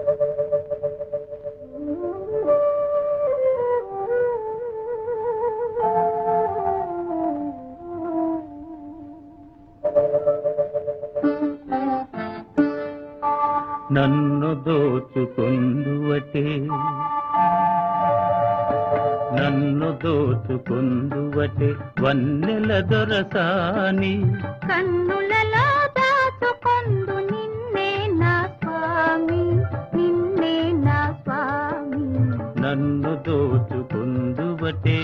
నన్ను దోచుకొందువటే నన్ను దోచుకొందువటే వన్నెల దొరసాని కన్నులలో దాచుకొందు నిన్నే నా స్వామి నిన్నే నా స్వామి నన్ను దోచుకొందువటే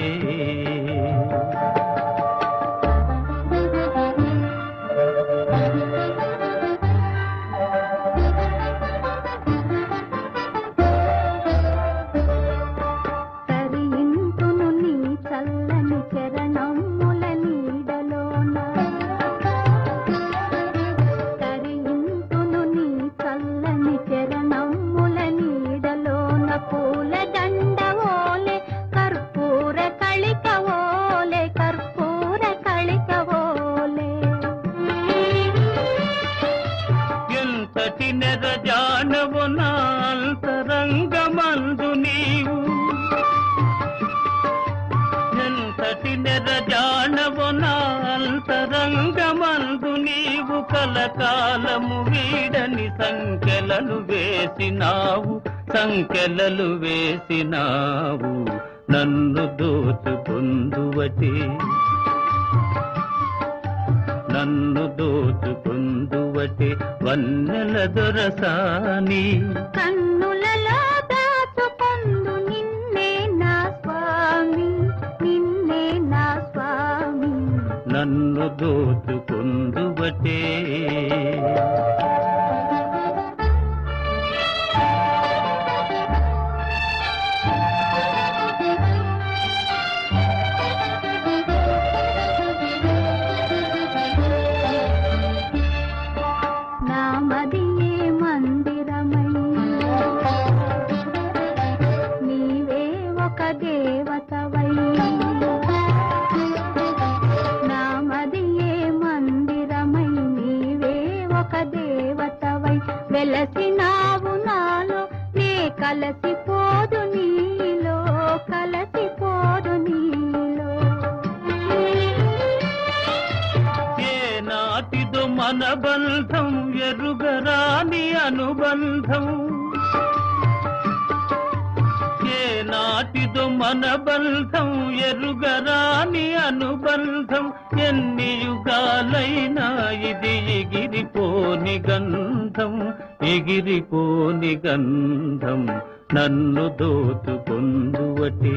తరింతును నీ చల్లని చరణముల నీడలోన తరింతును నీ చల్లని చరణముల నీడలోన పూల దండ ఓలే కర్పూర కళిక ఓలే కర్పూర కళిక ఓలే ఎంతటి నెరజానవు నాంతరంగమందు నీవు ఎంతటి నెరజానవు నాంతరంగమందు నీవు కలకాలము వీడని సంఖ్యలను వేసినావు సంఖ్యలలు వేసినావు నన్ను దోచుకొందువటి నన్ను దోచుకొందువటి వన్నెల దొరసాని కన్నులలో దాచుకొందు నిన్నే నా స్వామి నిన్నే నా స్వామి నన్ను దోచుకొందువటే నా మదియే మందిరమై నీవే ఒక దేవతవై నా మదియే మందిరమై నీవే ఒక దేవతవై వెలసినావు నాలో నే కలసిపోదు నీలో కలసిపోదు నీలో ఏ నాటిదో మన బంధం ఎరుగరాని అనుబంధం ఏ నాటిదో మన బంధం ఎరుగరాని అనుబంధం ఎన్ని యుగాలైనా ఇది ఎగిరిపోని గంధం ఎగిరిపోని గంధం నన్ను దోచుకొందువటే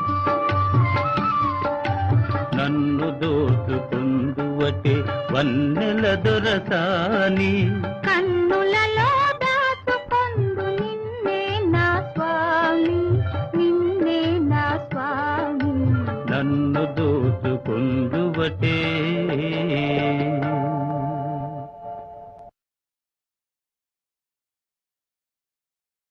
నన్ను దోచుకొందువటే వన్నెల దొరసాని కన్నులలో దాచుకొందు నిన్నే నా స్వామి నిన్నే నా స్వామి నన్ను దోచుకొందువటే